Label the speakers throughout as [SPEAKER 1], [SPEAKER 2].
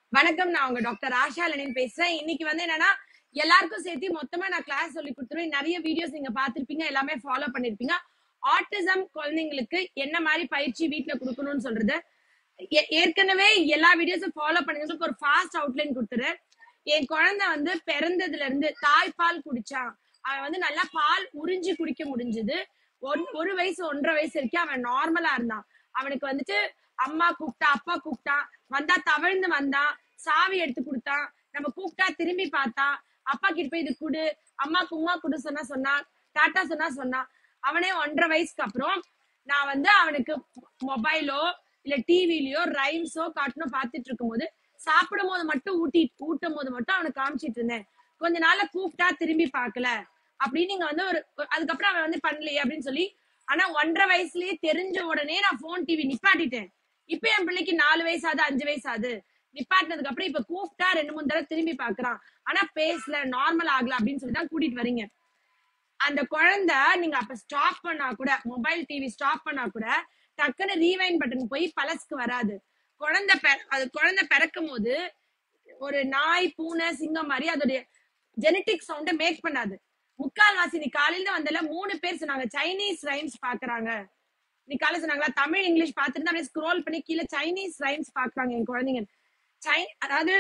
[SPEAKER 1] வணக்கம் நான் உங்க டாக்டர் ஆஷா லெனின் பேசுறேன் இன்னைக்கு வந்து என்னன்னா எல்லாருக்கும் சேர்த்து மொத்தமா நான் கிளாஸ் சொல்லி கொடுத்துருவேன் நிறைய வீடியோஸ் நீங்க பார்த்திருப்பீங்க எல்லாமே ஃபாலோ பண்ணிருப்பீங்க ஆட்டிசம் குழந்தைங்களுக்கு என்ன மாதிரி பயிற்சி வீட்ல கொடுக்கணும்னு சொல்றது ஏ- ஏற்கனவே எல்லா வீடியோஸும் ஃபாலோ பண்ணவங்களுக்கு ஒரு ஃபாஸ்ட் அவுட்லைன் கொடுத்துரு என் குழந்தை வந்து பிறந்ததுல இருந்து தாய்ப்பால் குடிச்சான் அவன் வந்து நல்லா பால் உறிஞ்சி குடிக்க முடிஞ்சது ஒரு வயசு ஒன்றரை வயசு வரைக்கும் அவன் நார்மலா இருந்தான் அவனுக்கு வந்துட்டு அம்மா கூப்பிட்டா அப்பா கூப்பிட்டான் வந்தா தவழ்ந்து வந்தான் சாவி எடுத்து கொடுத்தான் நம்ம கூப்பிட்டா திரும்பி பார்த்தான் அப்பா கிட்ட போய் இது குடு அம்மாக்கு உமா குடு சொன்னா சொன்னான் டாட்டா சொன்னா சொன்னான் அவனே ஒன்றரை வயசுக்கு அப்புறம் நான் வந்து அவனுக்கு மொபைலோ இல்ல டிவிலயோ ரைம்ஸோ காட்டணும் பார்த்துட்டு இருக்கும்போது சாப்பிடும் போது மட்டும் ஊட்டி ஊட்டும் போது மட்டும் அவனுக்கு காமிச்சிட்டு இருந்தேன் கொஞ்ச நாள்ல கூப்பிட்டா திரும்பி பார்க்கல அப்படின்னு நீங்க வந்து ஒரு ஒரு- அதுக்கப்புறம் அவன் வந்து பண்ணலையே அப்படின்னு சொல்லி ஆனா ஒன்றரை வயசுலயே தெரிஞ்ச உடனே நான் போன் டிவி நிப்பாட்டிட்டேன் இப்ப என் பிள்ளைக்கு நாலு வயசு ஆகுது அஞ்சு வயசு ஆகுது நிப்பாட்டினதுக்கு அப்புறம் இப்ப கூப்பிட்டா ரெண்டு மூணு தடவை திரும்பி பாக்குறான் ஆனா பேசல நார்மல் ஆகல அப்படின்னு சொல்லி தான் கூட்டிட்டு வரீங்க அந்த குழந்தை நீங்க அப்ப ஸ்டாப் பண்ணா கூட மொபைல் டிவி ஸ்டாப் பண்ணா கூட டக்குன்னு ரீவைன் பட்டன் போய் பழசுக்கு வராது குழந்தை பெ- அது குழந்தை பிறக்கும் போது ஒரு நாய் பூனை சிங்கம் மாதிரி அதோடைய ஜெனட்டிக் சவுண்ட மேக் பண்ணாது முக்கால்வாசி நீ காலையில வந்தல மூணு பேர் சொன்னாங்க சைனீஸ் ரைம்ஸ் பாக்குறாங்க நீ காலையில சொன்னாங்களா தமிழ் இங்கிலீஷ் பார்த்துட்டு அப்படியே ஸ்க்ரோல் பண்ணி கீழே சைனீஸ் ரைம்ஸ் பாக்குறாங்க என் குழந்தைங்க சை அதாவது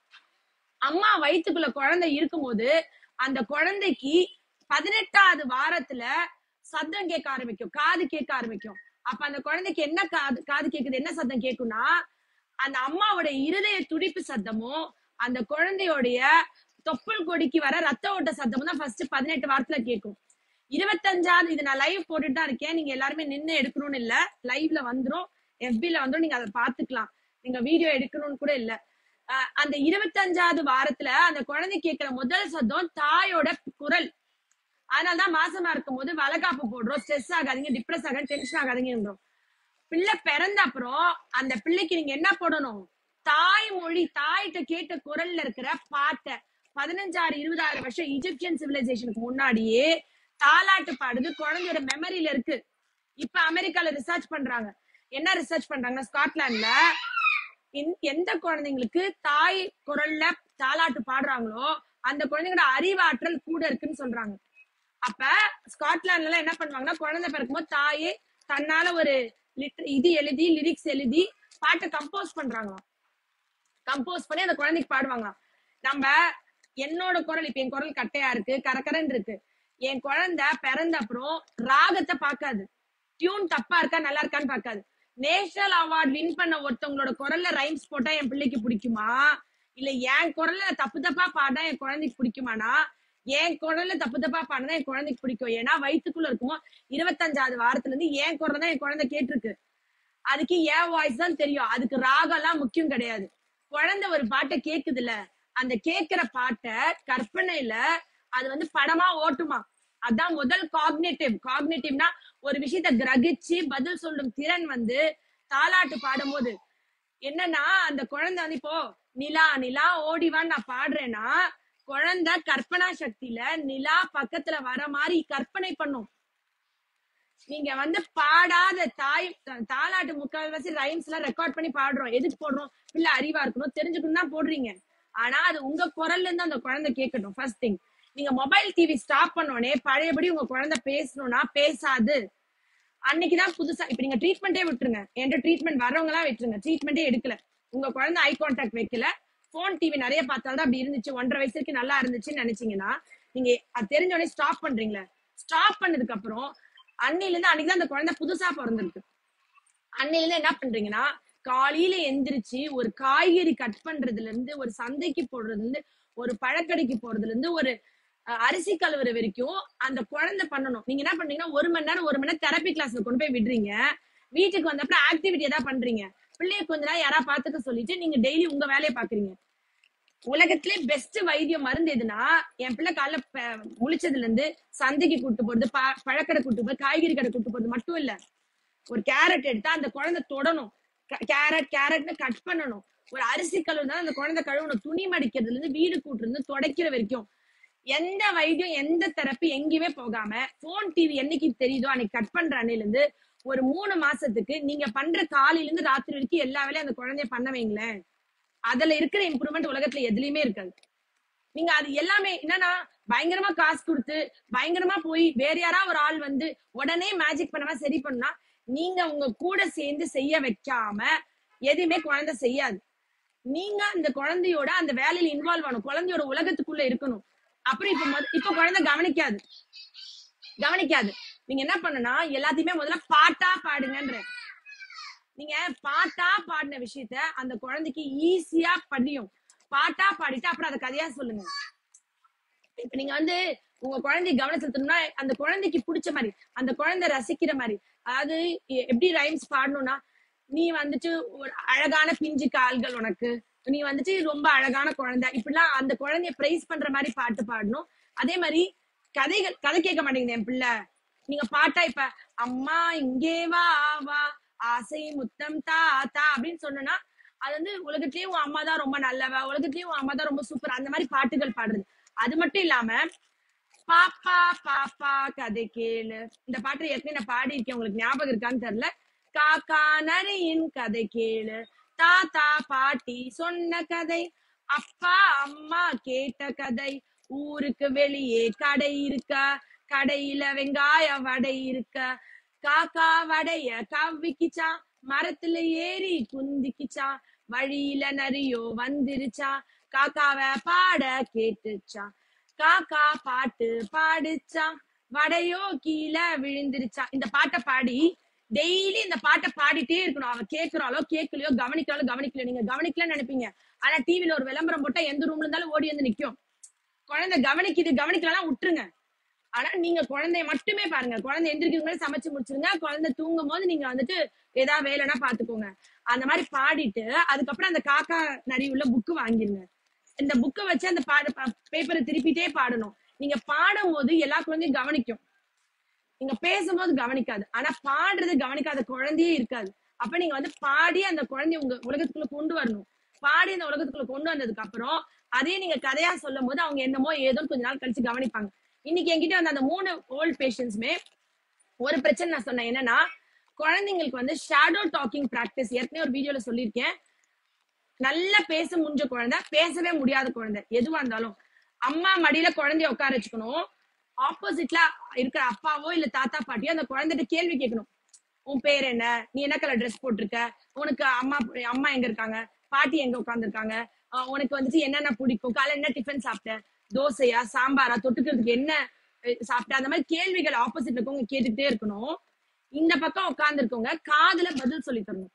[SPEAKER 1] அம்மா வயித்துக்குள்ள குழந்தை இருக்கும்போது அந்த குழந்தைக்கு பதினெட்டாவது வாரத்துல சத்தம் கேட்க ஆரம்பிக்கும் காது கேட்க ஆரம்பிக்கும் அப்ப அந்த குழந்தைக்கு என்ன காது காது கேக்குது என்ன சத்தம் கேட்கும்னா அந்த அம்மாவோட இருதய துடிப்பு சத்தமும் அந்த குழந்தையோடைய தொப்புள் கொடிக்கு வர ரத்த ஓட்ட சத்தமும் தான் ஃபர்ஸ்ட் பதினெட்டு வாரத்துல கேட்கும் இருபத்தஞ்சாவது இது நான் லைவ் போட்டுட்டு தான் இருக்கேன் நீங்க எல்லாருமே நின்னு எடுக்கணும்னு இல்ல லைவ்ல வந்துரும் FB-ல வந்துரும் நீங்க அதை பாத்துக்கலாம் நீங்க வீடியோ எடுக்கணும்னு கூட இல்ல அஹ் அந்த இருபத்தஞ்சாவது வாரத்துல அந்த குழந்தை கேட்கிற முதல் சத்தம் தாயோட குரல் அதனாலதான் மாசமா இருக்கும்போது வளகாப்பு போடுறோம் ஸ்ட்ரெஸ் ஆகாதீங்க டிப்ரெஸ் ஆகாதீங்க டென்ஷன் ஆகாதீங்கன்றோம் பிள்ளை பிறந்த அப்புறம் அந்த பிள்ளைக்கு நீங்க என்ன போடணும் தாய்மொழி தாயிட்ட கேட்ட குரல்ல இருக்கிற பாட்டை பதினஞ்சாறு இருபதாயிரம் வருஷம் இஜிப்சியன் சிவிலைசேஷனுக்கு முன்னாடியே தாலாட்டு பாடுது குழந்தையோட மெமரியில இருக்கு இப்ப அமெரிக்கால ரிசர்ச் பண்றாங்க என்ன ரிசர்ச் பண்றாங்கன்னா ஸ்காட்லாண்ட்ல எந்த- எந்த குழந்தைங்களுக்கு தாய் குரல்ல தாலாட்டு பாடுறாங்களோ அந்த குழந்தைங்களோட அறிவாற்றல் கூட இருக்குன்னு சொல்றாங்க அப்ப ஸ்காட்லாண்ட்ல எல்லாம் என்ன பண்ணுவாங்கன்னா குழந்தை பிறக்கும்போது தாயே தன்னால ஒரு லிட்- இது எழுதி லிரிக்ஸ் எழுதி பாட்டை கம்போஸ் பண்றாங்களாம் கம்போஸ் பண்ணி அந்த குழந்தைக்கு பாடுவாங்களாம் நம்ம என்னோட குரல் இப்ப என் குரல் கட்டையா இருக்கு கரகரன்னு இருக்கு என் குழந்தை பிறந்த அப்புறம் ராகத்தை பார்க்காது டியூன் தப்பா இருக்கா நல்லா இருக்கான்னு பார்க்காது நேஷனல் அவார்ட் வின் பண்ண ஒருத்தவங்களோட குரல்ல ரைம்ஸ் போட்டா என் பிள்ளைக்கு பிடிக்குமா இல்ல என் குரல்ல தப்பு தப்பா பாடினா என் குழந்தைக்கு பிடிக்குமானா என் குரல்ல தப்பு தப்பா பாடினா என் குழந்தைக்கு பிடிக்கும் ஏன்னா வயித்துக்குள்ள இருக்குமோ இருபத்தஞ்சாவது வாரத்துல இருந்து என் குரல் தான் என் குழந்தை கேட்டிருக்கு அதுக்கு என் வாய்ஸ் தான் தெரியும் அதுக்கு ராகம் எல்லாம் முக்கியம் கிடையாது குழந்தை ஒரு பாட்டை கேக்குதுல அந்த கேக்குற பாட்டை கற்பனையில அது வந்து படமா ஓட்டுமா அதான் முதல் காக்னேட்டிவ் காக்னேட்டிவ்னா ஒரு விஷயத்த கிரகிச்சு பதில் சொல்லும் திறன் வந்து தாலாட்டு பாடும்போது என்னன்னா அந்த குழந்தை வந்து இப்போ நிலா நிலா ஓடிவான்னு நான் பாடுறேன்னா குழந்தை கற்பனா சக்தியில நிலா பக்கத்துல வர மாதிரி கற்பனை பண்ணும் நீங்க வந்து பாடாத தாய் தாலாட்டு முக்கால்வாசி ரைம்ஸ் எல்லாம் ரெக்கார்ட் பண்ணி பாடுறோம் எதுக்கு போடுறோம் பிள்ளை அறிவா இருக்கணும் தெரிஞ்சுக்கணும் தான் போடுறீங்க ஆனா அது உங்க குரல்ல இருந்து அந்த குழந்தை கேட்கட்டும் ஃபர்ஸ்ட் திங் நீங்க மொபைல் டிவி ஸ்டாப் பண்ணோடனே பழையபடி உங்க குழந்தை பேசணும்னா பேசாது அன்னைக்குதான் புதுசா இப்ப நீங்க ட்ரீட்மெண்டே விட்டுருங்க என்கிட்ட ட்ரீட்மெண்ட் வரவங்க எல்லாம் விட்டுருங்க ட்ரீட்மெண்டே எடுக்கல உங்க குழந்தை ஐ கான்டாக்ட் வைக்கல போன் டிவி நிறைய பார்த்தாலும் தான் அப்படி இருந்துச்சு ஒன்றரை வயசு வரைக்கும் நல்லா இருந்துச்சுன்னு நினைச்சீங்கன்னா நீங்க அது தெரிஞ்ச உடனே ஸ்டாப் பண்றீங்களே ஸ்டாப் பண்ணதுக்கு அப்புறம் அன்னையில இருந்து அன்னைக்கு தான் அந்த குழந்தை புதுசா பிறந்திருக்கு அன்னையில இருந்து என்ன பண்றீங்கன்னா காலையில எந்திரிச்சு ஒரு காய்கறி கட் பண்றதுல இருந்து ஒரு சந்தைக்கு போடுறதுல இருந்து ஒரு பழக்கடைக்கு போறதுல இருந்து ஒரு அஹ், அரிசி கழுவுற வரைக்கும் அந்த குழந்தை பண்ணணும் நீங்க என்ன பண்றீங்கன்னா ஒரு மணி நேரம் ஒரு மணி நேரம் தெரப்பி கிளாஸ்ல கொண்டு போய் விடுறீங்க வீட்டுக்கு வந்தப்பறம் ஆக்டிவிட்டி ஏதாவது பண்றீங்க பிள்ளைய கொஞ்ச நேரம் யாரா பாத்துக்க சொல்லிட்டு நீங்க டெய்லி உங்க வேலையை பாக்குறீங்க உலகத்திலே பெஸ்ட் வைத்தியம் மருந்து எதுனா என் பிள்ளை காலைல ப- முழிச்சதுல இருந்து சந்தைக்கு கூட்டு போறது ப- பழக்கடை கூட்டு போறது காய்கறி கடை கூட்டு போறது மட்டும் இல்ல ஒரு கேரட் எடுத்தா அந்த குழந்தை தொடணும் கேரட் கேரட்னு கட் பண்ணணும் ஒரு அரிசி கழுவுனா அந்த குழந்தை கழுவணும் துணி மடிக்கிறதுல இருந்து வீடு கூட்டுறது இருந்து துடைக்கிற வரைக்கும் எந்த வைத்தியம் எந்த தெரப்பி எங்கேயுமே போகாம போன் டிவி என்னைக்கு தெரியுதோ அன்னைக்கு கட் பண்ற அன்னையில இருந்து ஒரு மூணு மாசத்துக்கு நீங்க பண்ற காலையில இருந்து ராத்திரி வரைக்கும் எல்லா வேலையும் அந்த குழந்தைய பண்ண வைங்களேன் அதுல இருக்கிற இம்ப்ரூவ்மெண்ட் உலகத்துல எதுலயுமே இருக்காது நீங்க அது எல்லாமே என்னன்னா பயங்கரமா காசு கொடுத்து பயங்கரமா போய் வேற யாரா ஒரு ஆள் வந்து உடனே மேஜிக் பண்ணாம சரி பண்ணா நீங்க உங்க கூட சேர்ந்து செய்ய வைக்காம எதுவுமே குழந்தை செய்யாது நீங்க அந்த குழந்தையோட அந்த வேலையில இன்வால்வ் ஆகணும் குழந்தையோட உலகத்துக்குள்ள இருக்கணும் அப்புறம் இப்ப மொத- இப்ப குழந்தை கவனிக்காது கவனிக்காது நீங்க என்ன பண்ணனா எல்லாத்தையுமே முதல்ல பாட்டா பாடுங்கன்ற நீங்க பாட்டா பாடின விஷயத்த அந்த குழந்தைக்கு ஈஸியா படியும் பாட்டா பாடிட்டு அப்புறம் அதை கதையா சொல்லுங்க இப்ப நீங்க வந்து உங்க குழந்தைய கவனம் செலுத்தணும்னா அந்த குழந்தைக்கு பிடிச்ச மாதிரி அந்த குழந்தை ரசிக்கிற மாதிரி அதாவது எ- எப்படி ரைம்ஸ் பாடணும்னா நீ வந்துட்டு ஒரு அழகான பிஞ்சு கால்கள் உனக்கு நீ வந்துட்டு ரொம்ப அழகான குழந்தை இப்படிலாம் அந்த குழந்தைய பிரைஸ் பண்ற மாதிரி பாட்டு பாடணும் அதே மாதிரி கதைகள் கதை கேட்க மாட்டேங்குது என் பிள்ளை நீங்க பாட்டா இப்ப அம்மா இங்கே வா வா ஆசை முத்தம் தா தா அப்படின்னு சொன்னா அது வந்து உலகத்திலேயே உன் அம்மா தான் ரொம்ப நல்லவ உலகத்திலேயே உன் அம்மா தான் ரொம்ப சூப்பர் அந்த மாதிரி பாட்டுகள் பாடுறது அது மட்டும் இல்லாம பாப்பா பாப்பா கதை கேளு இந்த பாட்டு ஏற்கனவே நான் பாடி இருக்கேன் உங்களுக்கு ஞாபகம் இருக்கான்னு தெரியல காக்கா நரியின் கதை கேளு தாத்தா பாட்டி சொன்ன கதை அப்பா அம்மா கேட்ட கதை ஊருக்கு வெளியே கடை இருக்க கடையில வெங்காய வடை இருக்க காக்கா வடைய கவ்விக்கிச்சான் மரத்துல ஏறி குந்திக்கிச்சான் வழியில நரியோ வந்துருச்சான் காக்காவ பாட கேட்டுச்சான் காக்கா பாட்டு பாடுச்சான் வடையோ கீழே விழுந்துருச்சான் இந்த பாட்டை பாடி டெய்லி இந்த பாட்டை பாடிட்டே இருக்கணும் அவ கேக்குறாளோ கேட்கலையோ கவனிக்கிறாளோ கவனிக்கல நீங்க கவனிக்கலன்னு நினைப்பீங்க ஆனா டிவில ஒரு விளம்பரம் போட்டா எந்த ரூம்ல இருந்தாலும் ஓடி வந்து நிக்கும் குழந்தை கவனிக்குது கவனிக்கலாம் விட்டுருங்க ஆனா நீங்க குழந்தைய மட்டுமே பாருங்க குழந்தை எந்திரிக்கிறதுக்கு முன்னாடி சமைச்சு முடிச்சிருங்க குழந்தை தூங்கும் போது நீங்க வந்துட்டு ஏதாவது வேலைன்னா பாத்துக்கோங்க அந்த மாதிரி பாடிட்டு அதுக்கப்புறம் அந்த காக்கா நரி உள்ள புக்கு வாங்கிருங்க இந்த புக்கை வச்சு அந்த பாடு பேப்பரை திருப்பிட்டே பாடணும் நீங்க பாடும்போது எல்லா குழந்தையும் கவனிக்கும் நீங்க பேசும்போது கவனிக்காது ஆனா பாடுறது கவனிக்காத குழந்தையே இருக்காது அப்ப நீங்க வந்து பாடி அந்த குழந்தைய உங்க உலகத்துக்குள்ள கொண்டு வரணும் பாடி அந்த உலகத்துக்குள்ள கொண்டு வந்ததுக்கு அப்புறம் அதே நீங்க கதையா சொல்லும் போது அவங்க என்னமோ ஏதோ கொஞ்ச நாள் கழிச்சு கவனிப்பாங்க இன்னைக்கு என்கிட்ட வந்து அந்த மூணு ஓல்ட் பேஷண்ட்ஸ்மே ஒரு பிரச்சனை நான் சொன்னேன் என்னன்னா குழந்தைங்களுக்கு வந்து ஷேடோ டாக்கிங் பிராக்டிஸ் ஏற்கனவே ஒரு வீடியோல சொல்லியிருக்கேன் நல்லா பேச முடிஞ்ச குழந்தை பேசவே முடியாத குழந்தை எதுவா இருந்தாலும் அம்மா மடியில குழந்தைய உட்கார வச்சுக்கணும் ஆப்போசிட்ல இருக்கிற அப்பாவோ இல்ல தாத்தா பாட்டியோ அந்த குழந்தைகிட்ட கேள்வி கேட்கணும் உன் பேர் என்ன நீ என்ன கலர் ட்ரெஸ் போட்டிருக்க உனக்கு அம்மா அம்மா எங்க இருக்காங்க பாட்டி எங்க உட்காந்துருக்காங்க உனக்கு வந்துட்டு என்னென்ன பிடிக்கும் காலை என்ன டிஃபன் சாப்பிட்ட தோசையா சாம்பாரா தொட்டுக்கிறதுக்கு என்ன அஹ், சாப்பிட்ட அந்த மாதிரி கேள்விகள் ஆப்போசிட்ல இருக்கவங்க கேட்டுக்கிட்டே இருக்கணும் இந்த பக்கம் உட்கார்ந்து காதுல பதில் சொல்லி தரணும்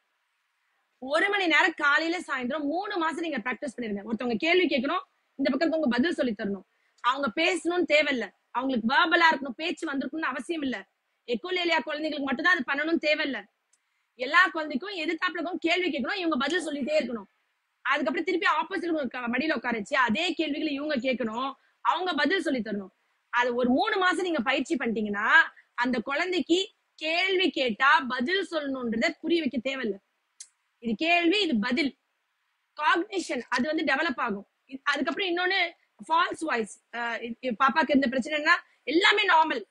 [SPEAKER 1] ஒரு மணி நேரம் காலையில சாயந்தரம் மூணு மாசம் நீங்க பிராக்டிஸ் பண்ணிருங்க ஒருத்தவங்க கேள்வி கேட்கணும் இந்த பக்கம் இருக்கவங்க பதில் சொல்லி தரணும் அவங்க பேசணும்னு தேவையில்ல அவங்களுக்கு வேர்பலா இருக்கணும் பேச்சு வந்திருக்கணும்னு அவசியம் இல்ல எக்கோலேலியா குழந்தைங்களுக்கு மட்டும் தான் அது பண்ணணும்னு தேவையில்ல எல்லா குழந்தைக்கும் எதிர்த்தாப்புல இருக்கவங்க கேள்வி கேட்கணும் இவங்க பதில் சொல்லிட்டே இருக்கணும் அதுக்கப்புறம் திருப்பி ஆப்போசிட் மடியில உட்கார வச்சு அதே கேள்விகளை இவங்க கேட்கணும் அவங்க பதில் சொல்லி தரணும் அது ஒரு மூணு மாசம் நீங்க பயிற்சி பண்ணிட்டீங்கன்னா அந்த குழந்தைக்கு கேள்வி கேட்டா பதில் சொல்லணும்ன்றத புரிய வைக்க தேவையில்ல இது கேள்வி இது பதில் காக்னிஷன் அது வந்து டெவலப் ஆகும் இ- அதுக்கப்புறம் இன்னொன்னு ஃபால்ஸ் வாய்ஸ் பாப்பாக்கு இருந்த பிரச்சனைனா எல்லாமே நார்மல்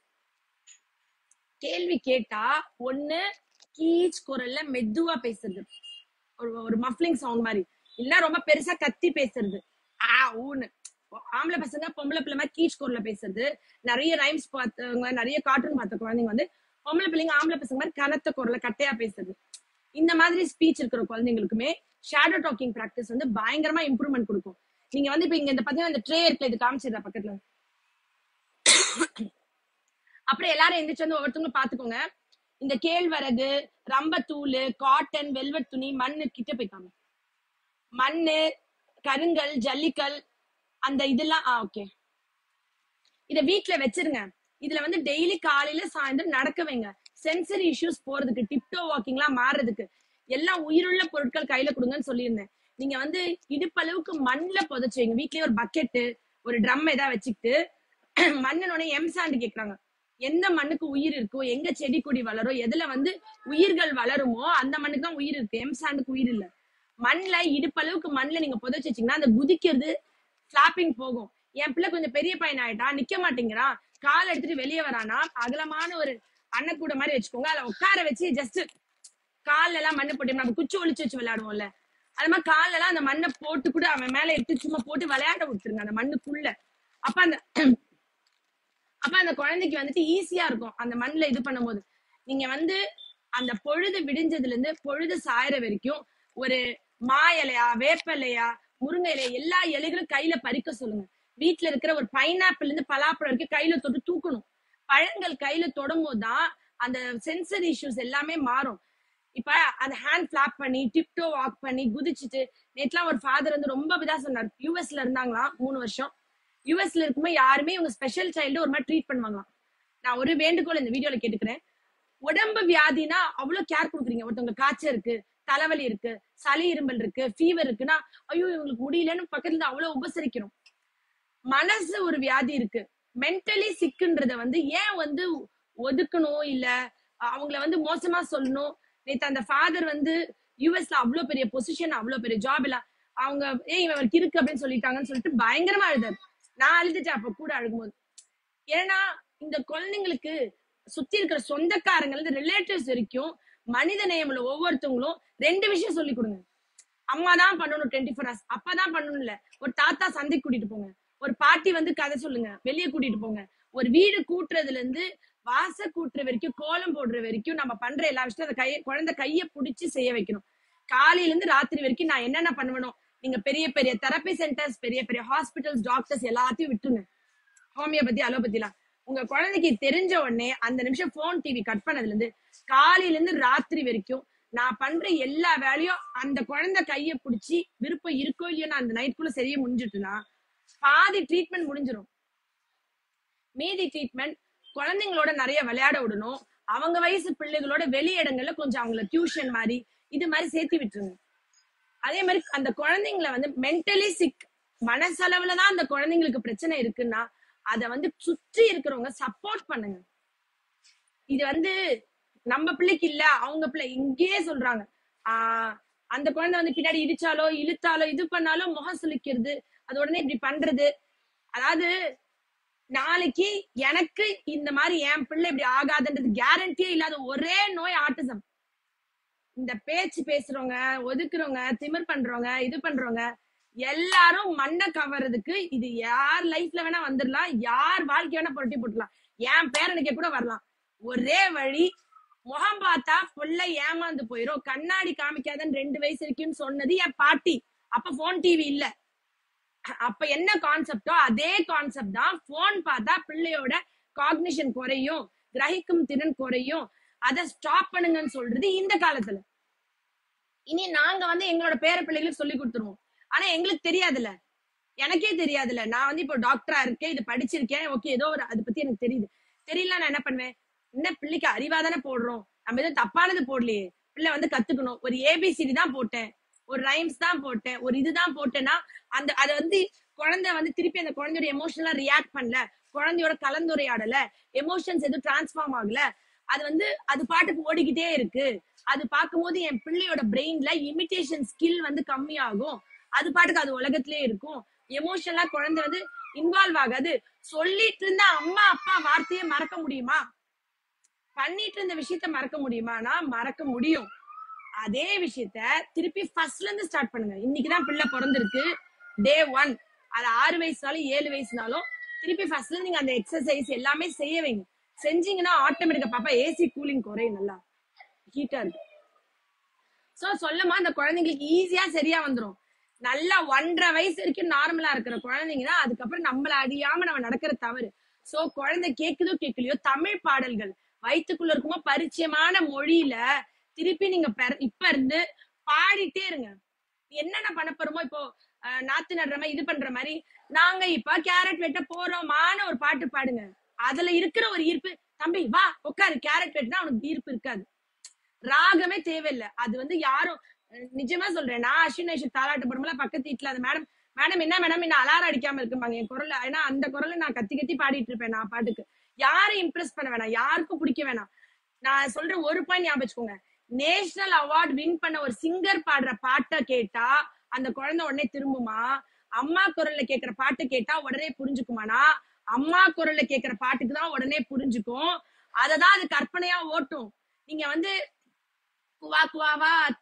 [SPEAKER 1] கேள்வி கேட்டா ஒண்ணு கீச் குரல்ல மெதுவா பேசுறது ஒரு ஒரு மஃப்லிங் சவுண்ட் மாதிரி இல்ல ரொம்ப பெருசா கத்தி பேசுறது ஆ ஊன்னு ஆம்பளை பசங்க பொம்பளை பிள்ளை மாதிரி கீச் குரல்ல பேசுறது நிறைய ரைம்ஸ் பார்த்தவங்க நிறைய கார்ட்டூன் பார்த்த குழந்தைங்க வந்து பொம்பளை பிள்ளைங்க ஆம்பளை பசங்க மாதிரி கனத்த குரல்ல கட்டையா பேசுறது இந்த மாதிரி ஸ்பீச் இருக்கிற குழந்தைங்களுக்குமே ஷேடோ டாக்கிங் பிராக்டிஸ் வந்து பயங்கரமா இம்ப்ரூவ்மெண்ட் கொடுக்கும் நீங்க வந்து இப்ப இங்க இந்த பாத்தீங்கன்னா இந்த ட்ரே இருக்குல்ல இது காமிச்சிடுற பக்கத்துல அப்புறம் எல்லாரும் எந்திரிச்சு வந்து ஒவ்வொருத்தவங்களும் பாத்துக்கோங்க இந்த கேழ்வரகு ரம்பத்தூள் காட்டன் வெல்வெட் துணி மண்ணு கிட்ட போய்க்காம மண்ணு கருங்கல் ஜல்லிக்கல் அந்த இதெல்லாம் ஆ ஓகே இத வீட்ல வச்சிருங்க இதுல வந்து டெய்லி காலையில சாயந்தரம் நடக்க வைங்க சென்சரி இஷ்யூஸ் போறதுக்கு டிப்டோ வாக்கிங்லாம் மாறுறதுக்கு எல்லாம் உயிருள்ள பொருட்கள் கையில கொடுங்கன்னு சொல்லியிருந்தேன் நீங்க வந்து இடுப்பளவுக்கு மண்ணுல புதைச்சு வைங்க வீட்லயே ஒரு பக்கெட்டு ஒரு ட்ரம் ஏதாவது வச்சுக்கிட்டு மண்ணுனோட எம் சாண்டு கேக்குறாங்க எந்த மண்ணுக்கு உயிர் இருக்கோ எங்க செடி கொடி வளரும் எதுல வந்து உயிர்கள் வளருமோ அந்த மண்ணுக்கு தான் உயிர் இருக்கு எம் சாண்டுக்கு உயிர் இல்ல மண்ணுல இடுப்பளவுக்கு மண்ணுல நீங்க புதைச்சு வச்சீங்கன்னா அந்த குதிக்கிறது ஃபிளாப்பிங் போகும் என் பிள்ளை கொஞ்சம் பெரிய பையன் ஆயிட்டா நிக்க மாட்டேங்கிறான் கால் எடுத்துட்டு வெளியே வரானா அகலமான ஒரு அன்னக்கூட மாதிரி வச்சுக்கோங்க அதுல உட்கார வச்சு ஜஸ்ட் கால்ல எல்லாம் மண்ணு போட்டு நம்ம குச்சி ஒளிச்சு வச்சு விளையாடுவோம்ல அது மாதிரி கால்ல எல்லாம் அந்த மண்ணை போட்டு கூட அவன் மேல எடுத்து சும்மா போட்டு விளையாட விட்டுருங்க அந்த மண்ணுக்குள்ள அப்ப அந்த அப்ப அந்த குழந்தைக்கு வந்துட்டு ஈஸியா இருக்கும் அந்த மண்ணுல இது பண்ணும்போது நீங்க வந்து அந்த பொழுது விடிஞ்சதுல இருந்து பொழுது சாயற வரைக்கும் ஒரு மா இலையா வேப்ப இலையா முருங்கை இலையா எல்லா இலைகளும் கையில பறிக்க சொல்லுங்க வீட்டுல இருக்கிற ஒரு பைனாப்பிள் இருந்து பலாப்பழம் வரைக்கும் கையில தொட்டு தூக்கணும் பழங்கள் கையில தொடும் போதுதான் அந்த சென்சரி இஷ்யூஸ் எல்லாமே மாறும் இப்ப அந்த ஹேண்ட் ஃபிளாப் பண்ணி டிப்டோ வாக் பண்ணி குதிச்சுட்டு நேற்றுலாம் ஒரு ஃபாதர் வந்து ரொம்ப இதா சொன்னார் யூஎஸ்ல இருந்தாங்களாம் மூணு வருஷம் யூஎஸ்ல இருக்கும்போது யாருமே இவங்க ஸ்பெஷல் சைல்டு ஒரு மாதிரி ட்ரீட் பண்ணுவாங்களாம் நான் ஒரு வேண்டுகோள் இந்த வீடியோல கேட்டுக்கிறேன் உடம்பு வியாதினா அவ்வளவு கேர் கொடுக்குறீங்க ஒருத்தவங்க காய்ச்சல் இருக்கு தலைவலி இருக்கு சளி இருமல் இருக்கு ஃபீவர் இருக்குன்னா ஐயோ இவங்களுக்கு முடியலன்னு பக்கத்துல இருந்து அவ்வளவு உபசரிக்கிறோம் மனசு ஒரு வியாதி இருக்கு மென்டலி சிக்குன்றத வந்து ஏன் வந்து ஒதுக்கணும் இல்ல அவங்கள வந்து மோசமா சொல்லணும் நேத்து அந்த ஃபாதர் வந்து யூஎஸ்ல அவ்வளவு பெரிய பொசிஷன் அவ்வளவு பெரிய ஜாப் இல்ல அவங்க ஏன் இவருக்கு இருக்கு அப்படின்னு சொல்லிட்டாங்கன்னு சொல்லிட்டு பயங்கரமா அழுதாரு நான் அழுதுட்டேன் அப்ப கூட அழுகும்போது ஏன்னா இந்த குழந்தைங்களுக்கு சுத்தி இருக்கிற சொந்தக்காரங்க இருந்து ரிலேட்டிவ்ஸ் வரைக்கும் மனித நேயம்ல ஒவ்வொருத்தவங்களும் ரெண்டு விஷயம் சொல்லி கொடுங்க அம்மா தான் பண்ணணும் டுவெண்ட்டி ஃபோர் ஹவர்ஸ் அப்பா தான் பண்ணணும் இல்ல ஒரு தாத்தா சந்தைக்கு கூட்டிட்டு போங்க ஒரு பாட்டி வந்து கதை சொல்லுங்க வெளியே கூட்டிட்டு போங்க ஒரு வீடு கூட்டுறதுல இருந்து வாச கூட்டுற வரைக்கும் கோலம் போடுற வரைக்கும் நம்ம பண்ற எல்லா விஷயத்தையும் அந்த கைய குழந்தை கைய புடிச்சு செய்ய வைக்கணும் காலையில இருந்து ராத்திரி வரைக்கும் நான் என்னென்ன பண்ணுவேனோ நீங்க பெரிய பெரிய தெரப்பி சென்டர்ஸ் பெரிய பெரிய ஹாஸ்பிட்டல்ஸ் டாக்டர்ஸ் எல்லாத்தையும் விட்டுருங்க ஹோமியோபதி அலோபதிலாம் உங்க குழந்தைக்கு தெரிஞ்ச உடனே அந்த நிமிஷம் போன் டிவி கட் பண்ணதுல இருந்து காலையில இருந்து ராத்திரி வரைக்கும் நான் பண்ற எல்லா வேலையும் அந்த குழந்தை கைய புடிச்சு விருப்பம் இருக்கோ இல்லையோ நான் அந்த நைட்குள்ள சரியா முடிஞ்சிட்டுனா பாதி ட்ரீட்மெண்ட் முடிஞ்சிரும் மீதி ட்ரீட்மெண்ட் குழந்தைங்களோட நிறைய விளையாட விடணும் அவங்க வயசு பிள்ளைகளோட வெளி இடங்கள்ல கொஞ்சம் அவங்கள டியூஷன் மாதிரி இது மாதிரி சேர்த்து விட்டுருங்க அதே மாதிரி அந்த குழந்தைங்களை வந்து மென்டலி சிக் மனசளவுல தான் அந்த குழந்தைங்களுக்கு பிரச்சனை இருக்குன்னா அத வந்து சுற்றி இருக்கிறவங்க சப்போர்ட் பண்ணுங்க இது வந்து நம்ம பிள்ளைக்கு இல்ல அவங்க பிள்ளை இங்கேயே சொல்றாங்க ஆஹ் அந்த குழந்தை வந்து பின்னாடி இடிச்சாலோ இழுத்தாலோ இது பண்ணாலோ முகம் சுளிக்கிறது அது உடனே இப்படி பண்றது அதாவது நாளைக்கு எனக்கு இந்த மாதிரி என் பிள்ளை இப்படி ஆகாதுன்றது கேரண்டியே இல்லாத ஒரே நோய் ஆட்டிசம் இந்த பேச்சு பேசுறவங்க ஒதுக்குறவங்க திமிர் பண்றவங்க இது பண்றவங்க எல்லாரும் மண்ணை கவர்றதுக்கு இது யார் லைஃப்ல வேணா வந்துடலாம் யார் வாழ்க்கை வேணா புரட்டி போட்டுலாம் என் பேரனுக்கே கூட வரலாம் ஒரே வழி முகம் பார்த்தா புள்ள ஏமாந்து போயிரும் கண்ணாடி காமிக்காதன்னு ரெண்டு வயசு இருக்குன்னு சொன்னது என் பாட்டி அப்ப போன் டிவி இல்ல அப்ப என்ன கான்செப்டோ அதே கான்செப்ட் தான் போன் பார்த்தா பிள்ளையோட காக்னிஷன் குறையும் கிரகிக்கும் திறன் குறையும் அதை ஸ்டாப் பண்ணுங்கன்னு சொல்றது இந்த காலத்துல இனி நாங்க வந்து எங்களோட பேர பிள்ளைகளுக்கு சொல்லி கொடுத்துருவோம் ஆனா எங்களுக்கு தெரியாதுல்ல எனக்கே தெரியாதுல்ல நான் வந்து இப்போ டாக்டரா இருக்கேன் இது படிச்சிருக்கேன் ஓகே ஏதோ ஒரு அதை பத்தி எனக்கு தெரியுது தெரியல நான் என்ன பண்ணுவேன் என்ன பிள்ளைக்கு அறிவா தானே போடுறோம் நம்ம எதுவும் தப்பானது போடலையே பிள்ளை வந்து கத்துக்கணும் ஒரு ஏபிசிடி தான் போட்டேன் ஒரு ரைம்ஸ் தான் போட்டேன் ஒரு இதுதான் போட்டேன்னா அந்த அதை வந்து குழந்தை வந்து திருப்பி அந்த குழந்தையோட எமோஷனலா ரியாக்ட் பண்ணல குழந்தையோட கலந்துரையாடல எமோஷன்ஸ் எதுவும் டிரான்ஸ்ஃபார்ம் ஆகல அது வந்து அது பாட்டுக்கு ஓடிக்கிட்டே இருக்கு அது பார்க்கும்போது என் பிள்ளையோட பிரெயின்ல இமிட்டேஷன் ஸ்கில் வந்து கம்மியாகும் அது பாட்டுக்கு அது உலகத்திலே இருக்கும் எமோஷனலா குழந்தை வந்து இன்வால்வ் ஆகாது சொல்லிட்டு இருந்த அம்மா அப்பா வார்த்தையை மறக்க முடியுமா பண்ணிட்டு இருந்த விஷயத்த மறக்க முடியுமானா மறக்க முடியும் அதே விஷயத்த திருப்பி ஃபர்ஸ்ட்ல இருந்து ஸ்டார்ட் பண்ணுங்க இன்னைக்குதான் பிள்ளை பிறந்திருக்கு டே ஒன் அது ஆறு வயசுனாலும் ஏழு வயசுனாலும் திருப்பி ஃபர்ஸ்ட்ல இருந்து நீங்க அந்த எக்ஸசைஸ் எல்லாமே செய்ய வைங்க செஞ்சீங்கன்னா ஆட்டோமேட்டிக்கா பாப்பா ஏசி கூலிங் குறையும் நல்லா ஹீட்டா இருக்கு சோ சொல்லமா அந்த குழந்தைங்களுக்கு ஈஸியா சரியா வந்துரும் நல்லா ஒன்றரை வயசு வரைக்கும் நார்மலா இருக்கிற குழந்தைங்க தான் அதுக்கப்புறம் நம்மள அறியாம நம்ம நடக்கிற தவறு சோ குழந்தை கேக்குதோ கேட்கலையோ தமிழ் பாடல்கள் வயிற்றுக்குள்ள இருக்குமோ பரிச்சயமான மொழியில திருப்பி நீங்க பெற- இப்ப இருந்து பாடிட்டே இருங்க என்னென்ன பண்ண போறோமோ இப்போ அஹ், நாத்து நடுற மாதிரி இது பண்ற மாதிரி நாங்க இப்ப கேரட் வெட்ட போறோமான ஒரு பாட்டு பாடுங்க அதுல இருக்கிற ஒரு ஈர்ப்பு தம்பி வா உட்காரு கேரட் வெட்டினா உனக்கு ஈர்ப்பு இருக்காது ராகமே தேவையில்லை அது வந்து யாரும் அஹ் நிஜமா சொல்றேன் நான் அஸ்வின் ஐஷு தாலாட்டு படமெಲ್ಲ பக்கத்து வீட்டுல அந்த மேடம் மேடம் என்ன மேடம் என்ன அலாரம் அடிக்காம இருக்குமாங்க என் குரல்ல ஏன்னா அந்த குரல்ல நான் கத்தி கத்தி பாடிட்டு இருப்பேன் நான் பாட்டுக்கு யாரும் இம்ப்ரெஸ் பண்ண வேணாம் யாருக்கும் பிடிக்க வேணாம் நான் சொல்ற ஒரு பாயிண்ட் ஞாபகம் வச்சுக்கோங்க நேஷனல் அவார்ட் வின் பண்ண ஒரு சிங்கர் பாடுற பாட்டை கேட்டா அந்த குழந்தை உடனே திரும்புமா அம்மா குரல்ல கேக்குற பாட்டு கேட்டா உடனே புரிஞ்சுக்குமானா அம்மா குரல்ல கேக்குற பாட்டுக்கு தான் உடனே புரிஞ்சுக்கும் அததான் அது கற்பனையா ஓட்டும் நீங்க வந்து குவா குவாவா அத்து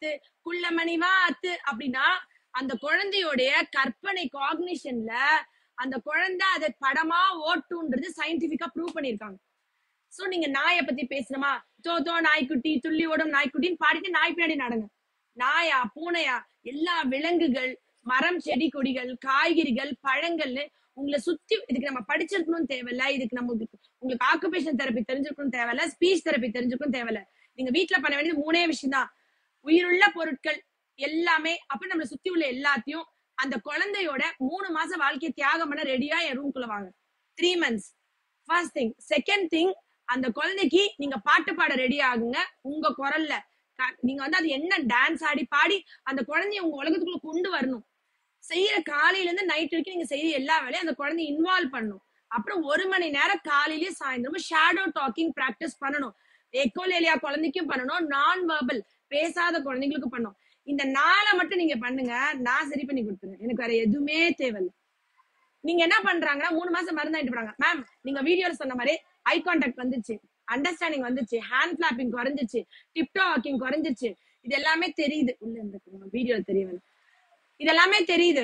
[SPEAKER 1] குள்ளமணிவா அத்து அப்படின்னா அந்த குழந்தையோடைய கற்பனை காக்னிஷன்ல அந்த குழந்தை அதை படமா ஓட்டுன்றது சயின்டிபிக்கா ப்ரூவ் பண்ணிருக்காங்க சோ நீங்க நாயை பத்தி பேசணுமா தோ தோ நாய்க்குட்டி துள்ளி ஓடும் நாய்க்குட்டின்னு பாடிட்டு நாய் பின்னாடி நடங்க நாயா பூனையா எல்லா விலங்குகள் மரம் செடி கொடிகள் காய்கறிகள் பழங்கள்னு உங்களை சுத்தி இதுக்கு நம்ம படிச்சிருக்கணும்னு தேவையில்ல இதுக்கு நம்ம உங்களுக்கு ஆக்குபேஷன் தெரப்பி தெரிஞ்சிருக்கணும் தேவையில்ல ஸ்பீச் தெரப்பி தெரிஞ்சிருக்கணும் தேவையில்ல நீங்க வீட்ல பண்ண வேண்டியது மூணே விஷயம் தான் உயிருள்ள பொருட்கள் எல்லாமே அப்ப நம்மளை சுத்தி உள்ள எல்லாத்தையும் அந்த குழந்தையோட மூணு மாசம் வாழ்க்கையை தியாகம் பண்ண ரெடியா என் ரூம்குள்ள வாங்க three months first thing second thing அந்த குழந்தைக்கு நீங்க பாட்டு பாட ரெடி ஆகுங்க உங்க குரல்ல க- நீங்க வந்து அது என்ன டான்ஸ் ஆடி பாடி அந்த குழந்தைய உங்க உலகத்துக்குள்ள கொண்டு வரணும் செய்யற காலையில இருந்து நைட் வரைக்கும் நீங்க செய்யற எல்லா வேலையும் அந்த குழந்தைய இன்வால்வ் பண்ணணும் அப்புறம் ஒரு மணி நேரம் காலையிலயும் சாயந்தரமும் ஷேடோ டாக்கிங் பிராக்டிஸ் பண்ணணும் எக்கோலேலியா குழந்தைக்கும் பண்ணணும் நான் வெர்பல் பேசாத குழந்தைங்களுக்கும் பண்ணணும் இந்த நாளை மட்டும் நீங்க பண்ணுங்க நான் சரி பண்ணி கொடுத்துருவேன் எனக்கு வேற எதுவுமே தேவையில்லை நீங்க என்ன பண்றாங்கன்னா மூணு மாசம் மருந்து வாங்கிட்டு போறாங்க மேம் நீங்க வீடியோல சொன்ன மாதிரி ஐ கான்டாக்ட் வந்துச்சு அண்டர்ஸ்டாண்டிங் வந்துச்சு ஹேண்ட் கிளாப்பிங் குறைஞ்சிச்சு டிப்டோ வாக்கிங் குறைஞ்சிச்சு இது எல்லாமே தெரியுது உள்ள இந்த வீடியோல தெரியவில்லை இது எல்லாமே தெரியுது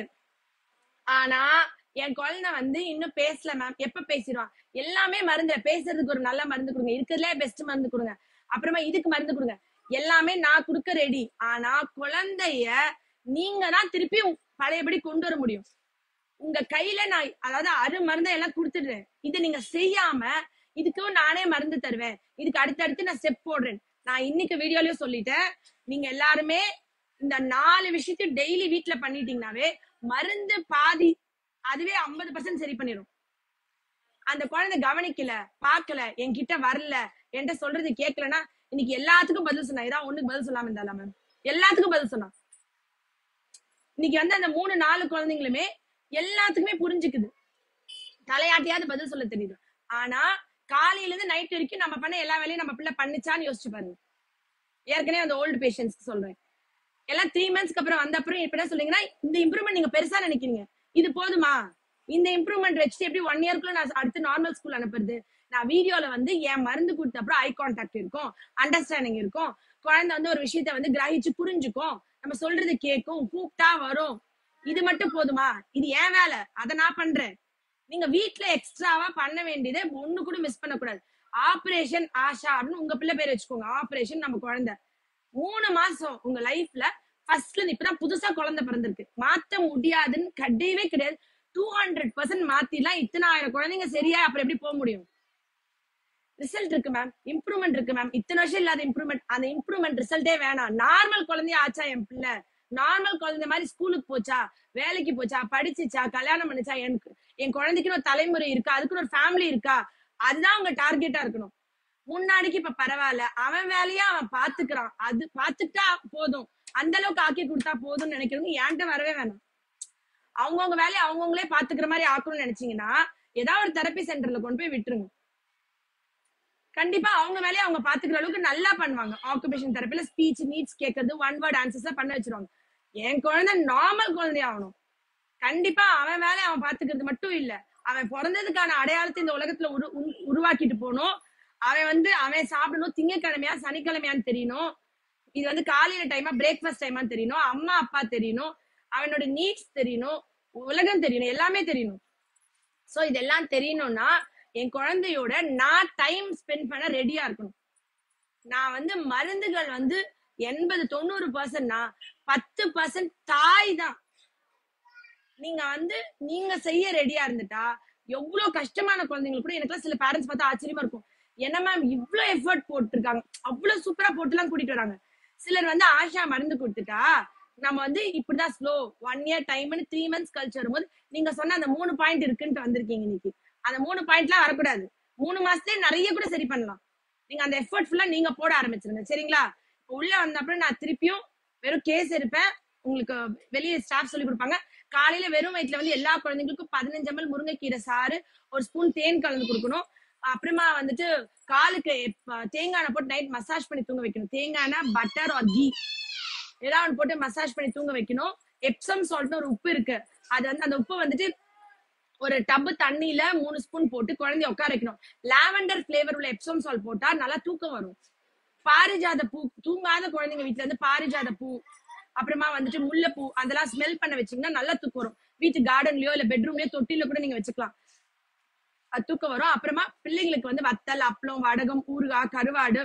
[SPEAKER 1] ஆனா என் குழந்தை வந்து இன்னும் பேசல மேம் எப்ப பேசிடுவான் எல்லாமே மருந்து பேசுறதுக்கு ஒரு நல்ல மருந்து கொடுங்க இருக்கிறதுலே பெஸ்ட் மருந்து கொடுங்க அப்புறமா இதுக்கு மருந்து கொடுங்க எல்லாமே நான் கொடுக்க ரெடி ஆனா குழந்தைய நீங்க தான் திருப்பி பழையபடி கொண்டு வர முடியும் உங்க கையில நான் அதாவது அரு மருந்தை எல்லாம் கொடுத்துடுறேன் இதை நீங்க செய்யாம இதுக்கும் நானே மருந்து தருவேன் இதுக்கு அடுத்தடுத்து நான் ஸ்டெப் போடுறேன் நான் இன்னைக்கு வீடியோலயும் சொல்லிட்டேன் நீங்க எல்லாருமே இந்த நாலு விஷயத்தையும் டெய்லி வீட்ல பண்ணிட்டீங்கன்னாவே மருந்து பாதி அதுவே ஐம்பது பர்சன்ட் சரி பண்ணிடும் அந்த குழந்தை கவனிக்கல பார்க்கல என்கிட்ட வரல என்கிட்ட சொல்றது கேட்கலன்னா இன்னைக்கு எல்லாத்துக்கும் பதில் சொன்னா இதான் ஒண்ணுக்கு பதில் சொல்லாம இருந்தாலும் மேம் எல்லாத்துக்கும் பதில் சொன்னா இன்னைக்கு வந்து அந்த மூணு நாலு குழந்தைங்களுமே எல்லாத்துக்குமே புரிஞ்சுக்குது தலையாட்டியாவது பதில் சொல்ல தெரியுது ஆனா காலையில இருந்து நைட் வரைக்கும் நம்ம பண்ண எல்லா வேலையும் நம்ம பிள்ளை பண்ணுச்சான்னு யோசிச்சு பாருங்க ஏற்கனவே அந்த ஓல்டு பேஷண்ட்ஸ்க்கு சொல்றேன் எல்லாம் த்ரீ மந்த்ஸ்க்கு அப்புறம் வந்த அப்புறம் இப்ப என்ன சொல்றீங்கன்னா இந்த இம்ப்ரூவ்மெண்ட் நீங்க பெருசா நினைக்கிறீங்க இது போதுமா இந்த இம்ப்ரூவ்மெண்ட் வச்சுட்டு எப்படி ஒன் இயர்க்குள்ள நான் அடுத்து நார்மல் ஸ்கூல் அனுப்புறது நான் வீடியோல வந்து என் மருந்து கொடுத்த அப்புறம் ஐ கான்டாக்ட் இருக்கும் அண்டர்ஸ்டாண்டிங் இருக்கும் குழந்தை வந்து ஒரு விஷயத்த வந்து கிரகிச்சு புரிஞ்சுக்கும் நம்ம சொல்றது கேட்கும் கூப்பிட்டா வரும் இது மட்டும் போதுமா இது ஏன் வேலை அதை நான் பண்றேன் நீங்க வீட்ல எக்ஸ்ட்ராவா பண்ண வேண்டியதை ஒண்ணு கூட மிஸ் பண்ணக்கூடாது ஆபரேஷன் ஆஷா அப்படின்னு உங்க பிள்ளை பேர் வச்சுக்கோங்க ஆபரேஷன் நம்ம குழந்தை மூணு மாசம் உங்க லைஃப்ல ஃபர்ஸ்ட்ல இருந்து இப்பதான் புதுசா குழந்தை பிறந்திருக்கு மாத்த முடியாதுன்னு கிடையவே கிடையாது டூ ஹண்ட்ரட் பர்சன்ட் மாத்திலாம் இத்தனை ஆயிரம் குழந்தைங்க சரியா அப்புறம் எப்படி போக முடியும் ரிசல்ட் இருக்கு மேம் இம்ப்ரூவ்மெண்ட் இருக்கு மேம் இத்தனை வருஷம் இல்லாத இம்ப்ரூவ்மெண்ட் அந்த இம்ப்ரூவ்மெண்ட் ரிசல்ட்டே வேணாம் நார்மல் குழந்தையா ஆச்சா என் பிள்ளை நார்மல் குழந்தை மாதிரி ஸ்கூலுக்கு போச்சா வேலைக்கு போச்சா படிச்சுச்சா கல்யாணம் பண்ணுச்சா எனக்கு என் குழந்தைக்குன்னு ஒரு தலைமுறை இருக்கா அதுக்குன்னு ஒரு ஃபேமிலி இருக்கா அதுதான் உங்க டார்கெட்டா இருக்கணும் முன்னாடிக்கு இப்ப பரவாயில்ல அவன் வேலையா அவன் பாத்துக்கிறான் அது பாத்துக்கிட்டா போதும் அந்த அளவுக்கு ஆக்கி கொடுத்தா போதும்னு நினைக்கிறவங்க என்கிட்ட வரவே வேணாம் அவங்கவுங்க வேலையை அவங்கவுங்களே பாத்துக்கிற மாதிரி ஆக்கணும்னு நினைச்சீங்கன்னா ஏதாவது ஒரு தெரப்பி சென்டர்ல கொண்டு போய் விட்டுருங்க கண்டிப்பா அவங்க வேலையை அவங்க பாத்துக்கிற அளவுக்கு நல்லா பண்ணுவாங்க ஆக்குபேஷன் தெரப்பில ஸ்பீச் நீட்ஸ் கேட்கறது ஒன் வேர்ட் ஆன்சர்ஸ் பண்ண வச்சிருவாங்க என் குழந்தை நார்மல் குழந்தையா ஆகணும் கண்டிப்பா அவன் வேலையை அவன் பாத்துக்கிறது மட்டும் இல்ல அவன் பிறந்ததுக்கான அடையாளத்தை இந்த உலகத்துல உரு உரு- உருவாக்கிட்டு போகணும் அவன் வந்து அவன் சாப்பிடணும் திங்கக்கிழமையா சனிக்கிழமையான்னு தெரியணும் இது வந்து காலையில டைமா பிரேக்ஃபாஸ்ட் டைமான்னு தெரியணும் அம்மா அப்பா தெரியணும் அவனோட நீட்ஸ் தெரியணும் உலகம் தெரியணும் எல்லாமே தெரியணும் சோ இதெல்லாம் தெரியணும்னா என் குழந்தையோட நான் டைம் ஸ்பெண்ட் பண்ண ரெடியா இருக்கணும் நான் வந்து மருந்துகள் வந்து எண்பது தொண்ணூறு பர்சன்ட்னா பத்து பர்சன்ட் தாய் தான் நீங்க வந்து நீங்க செய்ய ரெடியா இருந்துட்டா எவ்வளவு கஷ்டமான குழந்தைங்களுக்கு கூட எனக்குலாம் சில பேரண்ட்ஸ் பார்த்தா ஆச்சரியமா இருக்கும் என்ன மேம் இவ்ளோ எஃபர்ட் போட்டிருக்காங்க அவ்வளவு சூப்பரா போட்டுலாம் கூட்டிட்டு வராங்க சிலர் வந்து ஆஷா மருந்து கொடுத்துட்டா நம்ம வந்து இப்படிதான் ஸ்லோ ஒன் இயர் டைம்னு த்ரீ மந்த்ஸ் கழிச்சு வரும்போது நீங்க சொன்ன அந்த மூணு பாயிண்ட் இருக்குன்ட்டு வந்திருக்கீங்க இன்னைக்கு அந்த மூணு பாயிண்ட்லாம் வரக்கூடாது மூணு மாசத்துலயே நிறைய கூட சரி பண்ணலாம் நீங்க அந்த எஃபர்ட் ஃபுல்லா நீங்க போட ஆரம்பிச்சிருங்க சரிங்களா இப்ப உள்ள வந்த அப்புறம் நான் திருப்பியும் வெறும் கேஸ் இருப்பேன் உங்களுக்கு வெளியே ஸ்டாஃப் சொல்லி கொடுப்பாங்க காலையில வெறும் வயிற்றுல வந்து எல்லா குழந்தைங்களுக்கும் பதினஞ்சு ml முருங்கைக்கீரை சாறு ஒரு ஸ்பூன் தேன் கலந்து கொடுக்கணும் அப்புறமா வந்துட்டு காலுக்கு எப்ப- தேங்காய் எண்ணெய் போட்டு நைட் மசாஜ் பண்ணி தூங்க வைக்கணும் தேங்காய் எண்ணெய் பட்டர் ஆர் கீ ஏதாவது ஒன்று போட்டு மசாஜ் பண்ணி தூங்க வைக்கணும் எப்சம் சால்ட்னு ஒரு உப்பு இருக்கு அது வந்து அந்த உப்பு வந்துட்டு ஒரு டப்பு தண்ணியில மூணு ஸ்பூன் போட்டு குழந்தைய உட்கார வைக்கணும் லாவெண்டர் ஃபிளேவர் உள்ள எப்சம் சால்ட் போட்டா நல்லா தூக்கம் வரும் பாரிஜாத பூ தூங்காத குழந்தைங்க வீட்ல இருந்து பாரிஜாத பூ அப்புறமா வந்துட்டு முல்லைப்பூ அதெல்லாம் ஸ்மெல் பண்ண வச்சீங்கன்னா நல்லா தூக்கம் வரும் வீட்டு கார்டன்லயோ இல்ல பெட்ரூம்லயோ தொட்டில கூட நீங்க வச்சுக்கலாம் அது தூக்கம் வரும் அப்புறமா பிள்ளைங்களுக்கு வந்து வத்தல் அப்பளம் வடகம் ஊறுகாய் கருவாடு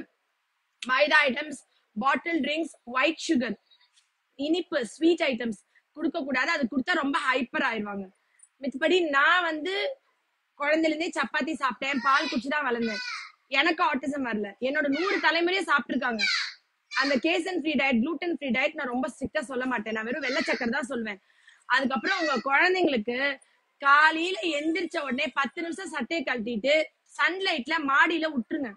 [SPEAKER 1] மைதா items bottle drinks white sugar இனிப்பு ஸ்வீட் ஐட்டம்ஸ் கொடுக்க கூடாது அது கொடுத்தா ரொம்ப ஹைப்பர் ஆயிடுவாங்க மித்தபடி நான் வந்து குழந்தைல இருந்தே சப்பாத்தி சாப்பிட்டேன் பால் குடிச்சு தான் வளர்ந்தேன் எனக்கு ஆட்டிசம் வரல என்னோட நூறு தலைமுறையே சாப்பிட்டுருக்காங்க அந்த casein free diet gluten free diet நான் ரொம்ப ஸ்ட்ரிக்டா சொல்ல மாட்டேன் நான் வெறும் வெள்ளை சக்கரை தான் சொல்வேன் அதுக்கப்புறம் உங்க குழந்தைங்களுக்கு காலையில எந்திரிச்ச உடனே பத்து நிமிஷம் சட்டையை கழட்டிட்டு சன்லைட்ல மாடியில விட்டுருங்க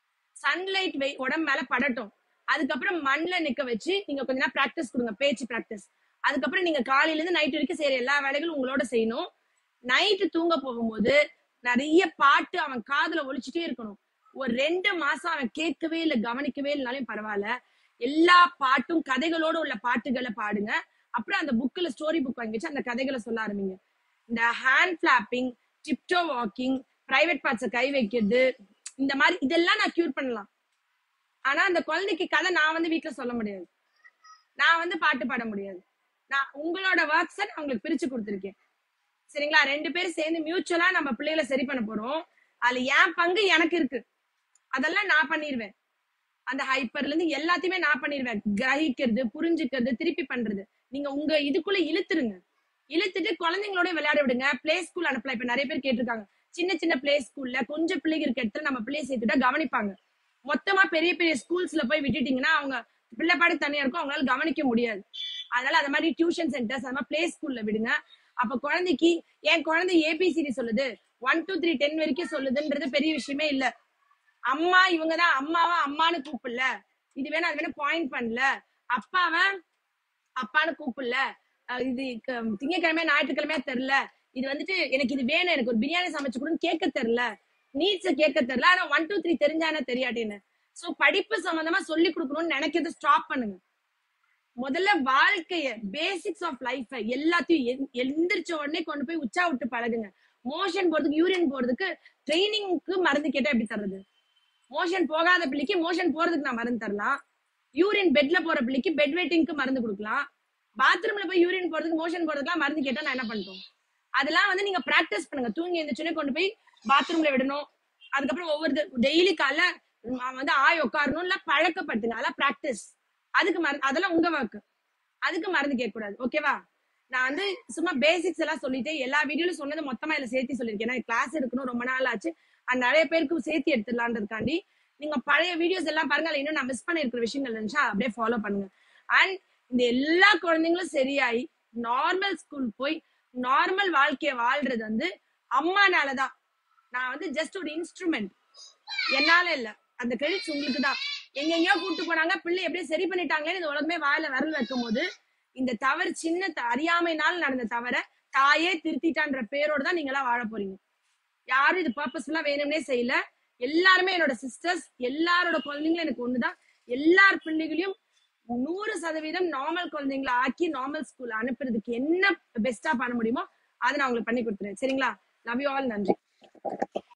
[SPEAKER 1] சன்லைட் வெய் உடம்பு மேல படட்டும் அதுக்கப்புறம் மண்ணுல நிக்க வச்சு நீங்க கொஞ்ச நேரம் பிராக்டிஸ் கொடுங்க பேச்சு பிராக்டிஸ் அதுக்கப்புறம் நீங்க காலையில இருந்து நைட் வரைக்கும் செய்யற எல்லா வேலைகளும் உங்களோட செய்யணும் நைட்டு தூங்க போகும்போது நிறைய பாட்டு அவன் காதுல ஒலிச்சுட்டே இருக்கணும் ஒரு ரெண்டு மாசம் அவன் கேட்கவே இல்லை கவனிக்கவே இல்லைனாலும் பரவாயில்ல எல்லா பாட்டும் கதைகளோட உள்ள பாட்டுகளை பாடுங்க அப்புறம் அந்த புக்ல ஸ்டோரி புக் வாங்கி வச்சு அந்த கதைகளை சொல்ல ஆரம்பிங்க இந்த hand flapping tiptoe walking private பார்ட்ஸை கை வைக்கிறது இந்த மாதிரி இதெல்லாம் நான் கியூர் பண்ணலாம் ஆனா அந்த குழந்தைக்கு கதை நான் வந்து வீட்ல சொல்ல முடியாது நான் வந்து பாட்டு பாட முடியாது நான் உங்களோட ஒர்க்ஸை நான் உங்களுக்கு பிரிச்சு கொடுத்துருக்கேன் சரிங்களா ரெண்டு பேரும் சேர்ந்து மியூச்சுவலா நம்ம பிள்ளைகளை சரி பண்ண போறோம் அதுல என் பங்கு எனக்கு இருக்கு அதெல்லாம் நான் பண்ணிடுவேன் அந்த ஹைப்பர்ல இருந்து எல்லாத்தையுமே நான் பண்ணிடுவேன் கிரகிக்கிறது புரிஞ்சுக்கிறது திருப்பி பண்றது நீங்க உங்க இதுக்குள்ள இழுத்துருங்க இழுத்துட்டு குழந்தைங்களோட விளையாட விடுங்க பிளே ஸ்கூல் அனுப்பலாம் இப்ப நிறைய பேர் கேட்டிருக்காங்க சின்ன சின்ன பிளே ஸ்கூல்ல கொஞ்சம் பிள்ளைங்க இருக்க இடத்துல நம்ம பிள்ளைய சேர்த்துட்டா கவனிப்பாங்க மொத்தமா பெரிய பெரிய ஸ்கூல்ஸ்ல போய் விட்டுட்டீங்கன்னா அவங்க பிள்ளை பாடு தனியா இருக்கும் அவங்களால கவனிக்க முடியாது அதனால அது மாதிரி டியூஷன் சென்டர்ஸ் அது மாதிரி பிளே ஸ்கூல்ல விடுங்க அப்ப குழந்தைக்கு என் குழந்தை ஏபிசிடி சொல்லுது ஒன் டூ த்ரீ டென் வரைக்கும் சொல்லுதுன்றது பெரிய விஷயமே இல்ல அம்மா இவங்கதான் அம்மாவா அம்மான்னு கூப்பிடல இது வேணா அது வேணா பாயிண்ட் பண்ணல அப்பாவை அப்பான்னு கூப்பிடல அஹ் இது க- திங்கட்கிழமை ஞாயிற்றுக்கிழமையா தெரியல இது வந்துட்டு எனக்கு இது வேணும் எனக்கு ஒரு பிரியாணி சமைச்சு கொடுன்னு கேட்க தெரியல நீட்ஸ கேட்க தெரியல ஆனா ஒன் டூ த்ரீ தெரிஞ்சானே தெரியாட்டேன்னு சோ படிப்பு சம்பந்தமா சொல்லி கொடுக்கணும்னு நினைக்கிறத ஸ்டாப் பண்ணுங்க முதல்ல வாழ்க்கைய பேசிக்ஸ் ஆஃப் லைஃப் எல்லாத்தையும் எந்- எந்திரிச்ச உடனே கொண்டு போய் உச்சா விட்டு பழகுங்க மோஷன் போறதுக்கு யூரின் போறதுக்கு ட்ரைனிங்க்கு மருந்து கேட்டா எப்படி தர்றது மோஷன் போகாத பிள்ளைக்கு மோஷன் போறதுக்கு நான் மருந்து தரலாம் யூரின் பெட்ல போற பிள்ளைக்கு பெட் வெயிட்டிங்க்கு மருந்து கொடுக்கலாம் பாத்ரூம்ல போய் யூரின் போறதுக்கு மோஷன் போறதுக்குலாம் மருந்து கேட்டா நான் என்ன பண்ணிட்டோம் அதெல்லாம் வந்து நீங்க பிராக்டிஸ் பண்ணுங்க தூங்கி எந்திரிச்சோடனே கொண்டு போய் பாத்ரூம்ல விடணும் அதுக்கப்புறம் ஒவ்வொரு டெய்லி காலைல ம், வந்து ஆய் உட்காரணும் இல்ல பழக்கப்படுத்துங்க அதெல்லாம் பிராக்டிஸ் அதுக்கு மருந்து அதெல்லாம் உங்க ஒர்க் அதுக்கு மருந்து கேட்க கூடாது ஓகேவா நான் வந்து சும்மா பேசிக்ஸ் எல்லாம் சொல்லிட்டு எல்லா வீடியோலும் சொன்னது மொத்தமா இதுல சேர்த்து சொல்லியிருக்கேன் ஏன்னா கிளாஸ் எடுக்கணும் ரொம்ப நாள் ஆச்சு அது நிறைய பேருக்கு சேர்த்து எடுத்துடலான்றதுக்காண்டி நீங்க பழைய வீடியோஸ் எல்லாம் பாருங்க அதுல இன்னும் நான் மிஸ் பண்ணிருக்கிற விஷயங்கள் இருந்துச்சா அப்படியே ஃபாலோ பண்ணுங்க அண்ட் இந்த எல்லா குழந்தைங்களும் சரியாயி நார்மல் ஸ்கூல் போய் நார்மல் வாழ்க்கைய வாழ்றது வந்து அம்மானாலதான் நான் வந்து ஜஸ்ட் ஒரு இன்ஸ்ட்ருமெண்ட் என்னால இல்ல அந்த கிரெடிட்ஸ் உங்களுக்கு தான் எங்கெங்கயோ கூட்டு போனாங்க பிள்ளை எப்படியே சரி பண்ணிட்டாங்களேன்னு இந்த உலகமே வாயில விரல் வைக்கும் போது இந்த தவறு சின்ன த- அறியாமையினால் நடந்த தவற தாயே திருத்திட்டான்ற பேரோட தான் நீங்க எல்லாம் வாழ போறீங்க யாரும் இது பர்பஸ்ஃபுல்லா வேணும்னே செய்யல எல்லாருமே என்னோட சிஸ்டர்ஸ் எல்லாரோட குழந்தைங்களும் எனக்கு ஒண்ணுதான் எல்லார் பிள்ளைகளையும் நூறு சதவீதம் நார்மல் குழந்தைங்களை ஆக்கி நார்மல் ஸ்கூல் அனுப்புறதுக்கு என்ன பெஸ்டா பண்ண முடியுமோ அதை நான் உங்களுக்கு பண்ணி கொடுத்துறேன் சரிங்களா லவ் யூ ஆல் நன்றி